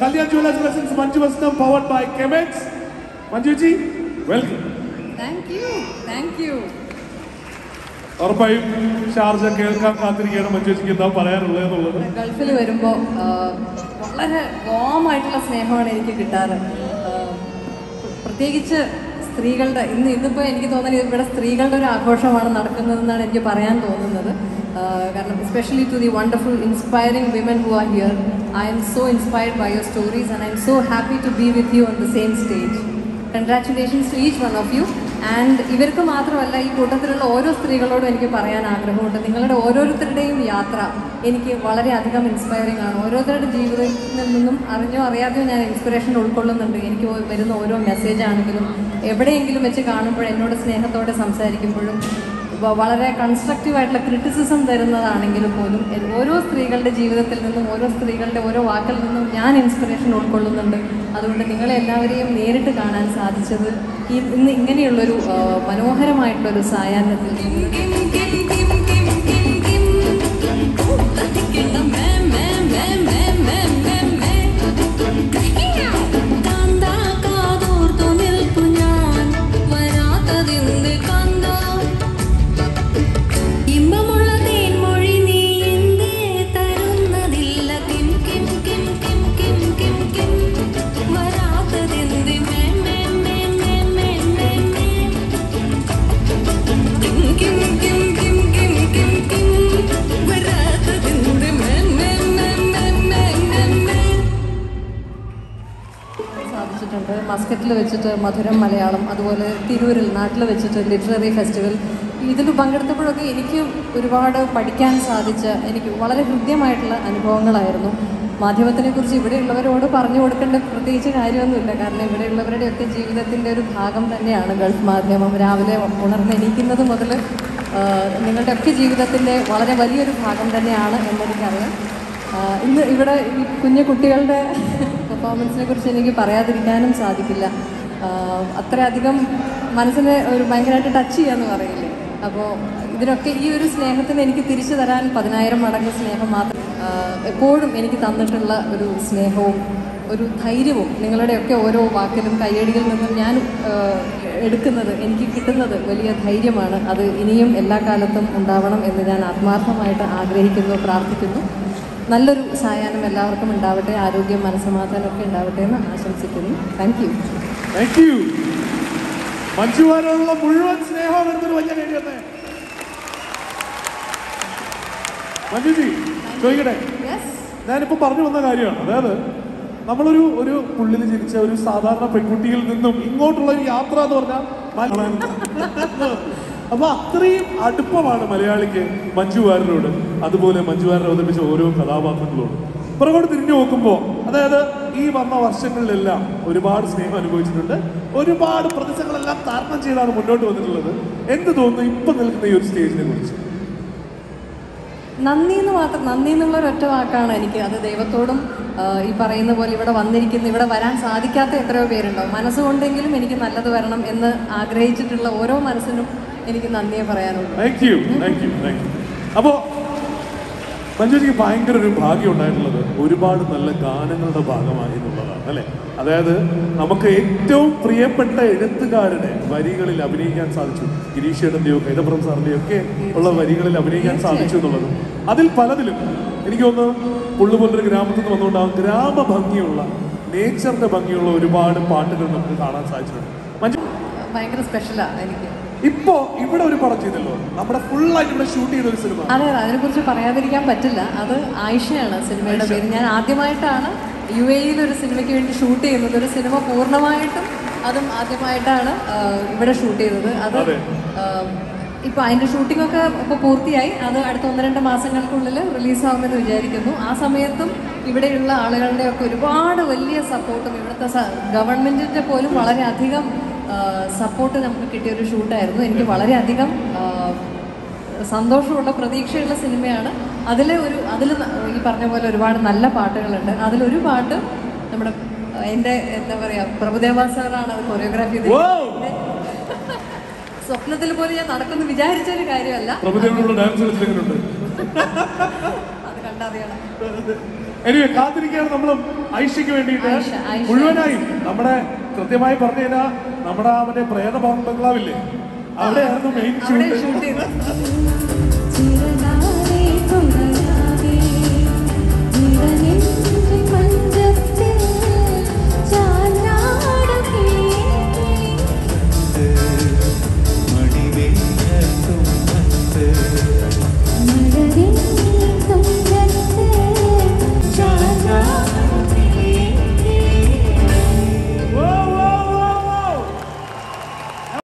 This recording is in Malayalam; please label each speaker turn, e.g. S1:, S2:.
S1: കല്യാൺ ജുവലേഴ്സ് പ്രസൻസ് മഞ്ജു വസ്നം പവർഡ് ബൈ കെമെക്സ് Manju ji welcome
S2: thank you thank you
S1: ഉറപ്പായും ഷാർജ കേൾക്കാൻ കാത്തിരിക്കുകയാണ് മഞ്ജുജിക്ക് എന്താ പറയാനുള്ളത് എന്നുള്ളത്
S2: ഗൾഫിൽ വരുമ്പോൾ വളരെ വാമായിട്ടുള്ള സ്നേഹമാണ് എനിക്ക് കിട്ടാറ് ആ, പ്രത്യേകിച്ച് സ്ത്രീകളുടെ ഇന്ന് ഇന്നിപ്പോൾ എനിക്ക് തോന്നുന്നത് ഇവിടെ സ്ത്രീകളുടെ ഒരു ആഘോഷമാണ് നടക്കുന്നതെന്നാണ് എനിക്ക് പറയാൻ തോന്നുന്നത് ആ, കാരണം especially to the wonderful inspiring women who are here I'm so inspired by your stories and I'm so happy to be with you on the same stage congratulations to each one of you and ഇവർക്ക് മാത്രമല്ല ഈ കൂട്ടത്തിലുള്ള ഓരോ സ്ത്രീകളോടും എനിക്ക് പറയാൻ ആഗ്രഹമുണ്ട് നിങ്ങളുടെ ഓരോരുത്തരുടെയും യാത്ര എനിക്ക് വളരെയധികം ഇൻസ്പയറിംഗ് ആണ് ഓരോരുത്തരുടെ ജീവിതത്തിൽ നിന്നും അറിഞ്ഞോ അറിയാതെയോ ഞാൻ ഇൻസ്പിറേഷൻ ഉൾക്കൊള്ളുന്നുണ്ട് എനിക്ക് വരുന്ന ഓരോ മെസ്സേജ് ആണെങ്കിലും എവിടെയെങ്കിലും വെച്ച് കാണുമ്പോൾ എന്നോട് സ്നേഹത്തോടെ സംസാരിക്കുമ്പോഴും വ- വളരെ കൺസ്ട്രക്റ്റീവ് ആയിട്ടുള്ള ക്രിറ്റിസിസം തരുന്നതാണെങ്കിലും പോലും എ- ഓരോ സ്ത്രീകളുടെ ജീവിതത്തിൽ നിന്നും ഓരോ സ്ത്രീകളുടെ ഓരോ വാക്കിൽ നിന്നും ഞാൻ ഇൻസ്പിറേഷൻ ഉൾക്കൊള്ളുന്നുണ്ട് അതുകൊണ്ട് നിങ്ങളെ എല്ലാവരെയും നേരിട്ട് കാണാൻ സാധിച്ചത് ഈ ഇന്ന് ഇങ്ങനെയുള്ളൊരു ആ, മനോഹരമായിട്ടുള്ളൊരു സായാഹ്നത്തിൽ
S3: ഇമ്പമുള്ള തേൻമൊഴി നീ എന്തേ തരുന്നതില്ല കിം കിം കിം കിം കിം കിം കിം വരാത്തതെന്ത് മേ മേ മേ മേ മേ മേ മേ കിം കിം കിം കിം കിം കിം കിം വരാത്തതെന്ത് മേ മേ മേ മേ മേ മേ മേ
S2: സാധിച്ചിട്ടുണ്ട് മസ്കറ്റിൽ വെച്ചിട്ട് മധുരം മലയാളം അതുപോലെ തിരൂരിൽ നാട്ടിൽ വെച്ചിട്ട് ലിറ്റററി ഫെസ്റ്റിവൽ ഇതിൽ പങ്കെടുത്തപ്പോഴൊക്കെ എനിക്ക് ഒരുപാട് പഠിക്കാൻ സാധിച്ച എനിക്ക് വളരെ ഹൃദ്യമായിട്ടുള്ള അനുഭവങ്ങളായിരുന്നു മാധ്യമത്തിനെ കുറിച്ച് ഇവിടെയുള്ളവരോട് പറഞ്ഞു കൊടുക്കേണ്ട പ്രത്യേകിച്ച് കാര്യമൊന്നുമില്ല കാരണം ഇവിടെയുള്ളവരുടെയൊക്കെ ജീവിതത്തിൻ്റെ ഒരു ഭാഗം തന്നെയാണ് ഗൾഫ് മാധ്യമം രാവിലെ ഉണർന്നെണീക്കുന്നത് മുതൽ നിങ്ങളുടെയൊക്കെ ജീവിതത്തിൻ്റെ വളരെ വലിയൊരു ഭാഗം തന്നെയാണ് എന്നെനിക്കറിയാം ആ, ഇന്ന് ഇവിടെ ഈ കുഞ്ഞു കുട്ടികളുടെ പെർഫോമൻസിനെ കുറിച്ച് എനിക്ക് പറയാതിരിക്കാനും സാധിക്കില്ല ആ, അത്രയധികം മനസ്സിനെ ഒരു ഭയങ്കരമായിട്ട് ടച്ച് ചെയ്യാന്ന് പറയില്ലേ അപ്പോൾ ഇതിനൊക്കെ ഈ ഒരു സ്നേഹത്തിന് എനിക്ക് തിരിച്ചു തരാൻ പതിനായിരം മടങ്ങ് സ്നേഹം മാത്രം ആ, എപ്പോഴും എനിക്ക് തന്നിട്ടുള്ള ഒരു സ്നേഹവും ഒരു ധൈര്യവും നിങ്ങളുടെയൊക്കെ ഓരോ വാക്കിലും കയ്യടിയിൽ നിന്നും ഞാൻ ആ, എടുക്കുന്നത് എനിക്ക് കിട്ടുന്നത് വലിയ ധൈര്യമാണ് അത് ഇനിയും എല്ലാ കാലത്തും ഉണ്ടാവണം എന്ന് ഞാൻ ആത്മാർത്ഥമായിട്ട് ആഗ്രഹിക്കുന്നു പ്രാർത്ഥിക്കുന്നു നല്ലൊരു സായാഹ്നം എല്ലാവർക്കും ഉണ്ടാവട്ടെ ആരോഗ്യം മനസ്സമാധാനം ഒക്കെ ഉണ്ടാവട്ടെ എന്ന് ആശംസിക്കുന്നു താങ്ക് യു
S1: താങ്ക് യു മഞ്ജുവാരോടുള്ള മുഴുവൻ സ്നേഹം എടുത്തൊരു വലിയ കൈ തന്നെ മഞ്ജുജി ചോദിക്കട്ടെ ഞാനിപ്പോ പറഞ്ഞു വന്ന കാര്യമാണ് അതായത് നമ്മളൊരു ഒരു പുള്ളിൽ ജനിച്ച ഒരു സാധാരണ പെൺകുട്ടിയിൽ നിന്നും ഇങ്ങോട്ടുള്ള ഒരു യാത്ര എന്ന് പറഞ്ഞാൽ മലയാളം. അപ്പൊ അത്രയും അടുപ്പമാണ് മലയാളിക്ക് മഞ്ജുവാരനോട് അതുപോലെ മഞ്ജുവാരൻ അവതരിപ്പിച്ച ഓരോ കഥാപാത്രങ്ങളോട് പുറകോട്ട് തിരിഞ്ഞു നോക്കുമ്പോൾ അതായത് ഈ വന്ന വർഷങ്ങളിലെല്ലാം ഒരുപാട് സ്നേഹം അനുഭവിച്ചിട്ടുണ്ട് ഒരുപാട് പ്രതിസന്ധങ്ങളെല്ലാം തരണം ചെയ്താണ് മുന്നോട്ട് വന്നിട്ടുള്ളത് എന്ത് തോന്നുന്നു ഇപ്പൊ നിൽക്കുന്ന ഈ ഒരു സ്റ്റേജിനെ കുറിച്ച്
S2: നന്ദി എന്ന് മാത്രം നന്ദി എന്നുള്ള ഒരൊറ്റ വാക്കാണ് എനിക്ക് അത് ദൈവത്തോടും ആ, ഈ പറയുന്ന പോലെ ഇവിടെ വന്നിരിക്കുന്ന ഇവിടെ വരാൻ സാധിക്കാത്ത എത്രയോ പേരുണ്ടാവും മനസ്സുകൊണ്ടെങ്കിലും എനിക്ക് നല്ലത് വരണം എന്ന് ആഗ്രഹിച്ചിട്ടുള്ള ഓരോ മനസ്സിനും എനിക്ക് നന്ദിയെ പറയാനുള്ളൂ
S1: thank you thank you thank you അപ്പോ മഞ്ജുജിക്ക് ഭയങ്കര ഒരു ഭാഗ്യം ഉണ്ടായിട്ടുള്ളത് ഒരുപാട് നല്ല ഗാനങ്ങളുടെ ഭാഗമായി എന്നുള്ളതാണ് അല്ലെ അതായത് നമുക്ക് ഏറ്റവും പ്രിയപ്പെട്ട എഴുത്തുകാരുടെ വരികളിൽ അഭിനയിക്കാൻ സാധിച്ചു ഗിരീഷേട്ടന്റെയോ കൈതപ്രം സാറിന്റെയോ ഒക്കെ ഉള്ള വരികളിൽ അഭിനയിക്കാൻ സാധിച്ചു എന്നുള്ളത് അതിൽ പലതിലും എനിക്ക് തോന്നുന്നു പുള്ളു പോലൊരു ഗ്രാമത്തിൽ നിന്ന് വന്നുകൊണ്ടാവും ഗ്രാമ ഭംഗിയുള്ള നേച്ചറിന്റെ ഭംഗിയുള്ള ഒരുപാട് പാട്ടുകൾ നമുക്ക് കാണാൻ സാധിച്ചിട്ടുണ്ട് മഞ്ജു
S2: ഭയങ്കര സ്പെഷ്യലാണ് എനിക്ക്
S1: ഇപ്പോ ഇവിടെ ഒരു പടം ചെയ്തല്ലോ നമ്മുടെ full ആയിട്ട് ഇവിടെ ഷൂട്ട് ചെയ്ത ഒരു സിനിമ
S2: അതെ അതെ അതിനെക്കുറിച്ച് പറയാതിരിക്കാൻ പറ്റില്ല അത് ആയിഷയാണ് സിനിമയുടെ പേര് ഞാൻ ആദ്യമായിട്ടാണ് യു എയിൽ ഒരു സിനിമയ്ക്ക് വേണ്ടി ഷൂട്ട് ചെയ്യുന്നത് ഒരു സിനിമ പൂർണ്ണമായിട്ടും അതും ആദ്യമായിട്ടാണ് ആ, ഇവിടെ ഷൂട്ട് ചെയ്തത് അത്
S1: അതെ.
S2: ഇപ്പോൾ അതിൻ്റെ ഷൂട്ടിംഗ് ഒക്കെ ഇപ്പോൾ പൂർത്തിയായി അത് അടുത്ത ഒന്ന് രണ്ട് മാസങ്ങൾക്കുള്ളിൽ റിലീസാവുമെന്ന് വിചാരിക്കുന്നു ആ സമയത്തും ഇവിടെയുള്ള ആളുകളുടെ ഒക്കെ ഒരുപാട് വലിയ സപ്പോർട്ടും ഇവിടുത്തെ ഗവൺമെൻറ്റിൻ്റെ പോലും വളരെയധികം സപ്പോർട്ട് നമുക്ക് കിട്ടിയ ഒരു ഷൂട്ടായിരുന്നു എനിക്ക് വളരെയധികം ആ, സന്തോഷമുള്ള പ്രതീക്ഷയുള്ള സിനിമയാണ് അതിൽ ഒരു അതിൽ ഈ പറഞ്ഞ പോലെ ഒരുപാട് നല്ല പാട്ടുകളുണ്ട് അതിലൊരു പാട്ട് നമ്മുടെ അഹ് എൻ്റെ എന്താ പറയുക പ്രഭുദേവ സാറാണ് അത് കൊറിയോഗ്രാഫി ചെയ്തത്
S1: Wow!
S2: സ്വപ്നത്തിൽ പോലും ഞാൻ നടക്കുന്നു വിചാരിച്ചൊരു കാര്യമല്ല
S1: പ്രഭുദേവനോട് ഡാൻസ് കളിച്ചിട്ടുണ്ട്
S2: അത് കണ്ടറിയണം
S1: എനിവേ കാത്തിരിക്കുകയാണ് നമ്മളും ഐഷയ്ക്ക് വേണ്ടിയിട്ട്
S2: ഐഷ, ഐഷ.
S1: മുഴുവനായും നമ്മുടെ കൃത്യമായി പറഞ്ഞു കഴിഞ്ഞാൽ നമ്മുടെ ആ മറ്റേ പ്രേത ബംഗ്ലാവില്ലേ അവിടെയായിരുന്നു മെയിൻ
S2: അവിടെ
S1: ഷൂട്ട്
S2: ഷൂട്ട് ചെയ്ത്